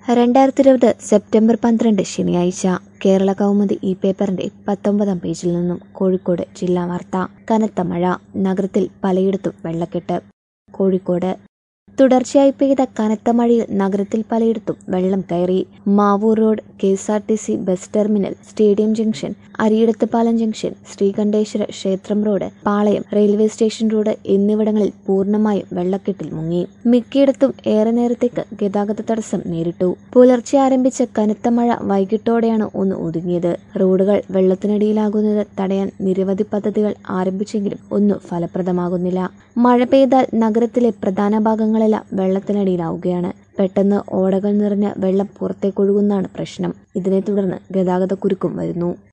രണ്ടായിരത്തി ഇരുപത് സെപ്റ്റംബർ പന്ത്രണ്ട് ശനിയാഴ്ച കേരള കൗമുദി ഈ പേപ്പറിന്റെ പത്തൊമ്പതാം പേജിൽ നിന്നും കോഴിക്കോട് ജില്ലാ വാർത്ത കനത്ത മഴ നഗരത്തിൽ പലയിടത്തും വെള്ളക്കെട്ട് കോഴിക്കോട് തുടർച്ചയായി പെയ്ത കനത്ത മഴയിൽ നഗരത്തിൽ പലയിടത്തും വെള്ളം കയറി Mavoor road K S R T C bus terminal stadium junction Ariyidathupalam junction Sreekandeswara ക്ഷേത്രം road Palayam railway station road എന്നിവിടങ്ങളിൽ പൂർണ്ണമായും വെള്ളക്കെട്ടിൽ മുങ്ങി മിക്കയിടത്തും ഏറെ നേരത്തേക്ക് ഗതാഗത തടസ്സം നേരിട്ടു പുലർച്ചെ ആരംഭിച്ച കനത്ത മഴ വൈകിട്ടോടെയാണ് ഒന്ന് ഒതുങ്ങിയത് റോഡുകൾ വെള്ളത്തിനടിയിലാകുന്നത് തടയാൻ നിരവധി പദ്ധതികൾ ആരംഭിച്ചെങ്കിലും ഒന്നും ഫലപ്രദമാകുന്നില്ല മഴ പെയ്താൽ നഗരത്തിലെ പ്രധാന ഭാഗങ്ങളെല്ലാം വെള്ളത്തിനടിയിലാവുകയാണ് പെട്ടെന്ന് ഓടകൾ നിറഞ്ഞ വെള്ളം പുറത്തേക്കൊഴുകുന്നതാണ് പ്രശ്നം ഇതിനെ തുടർന്ന് ഗതാഗത കുരുക്കും വരുന്നു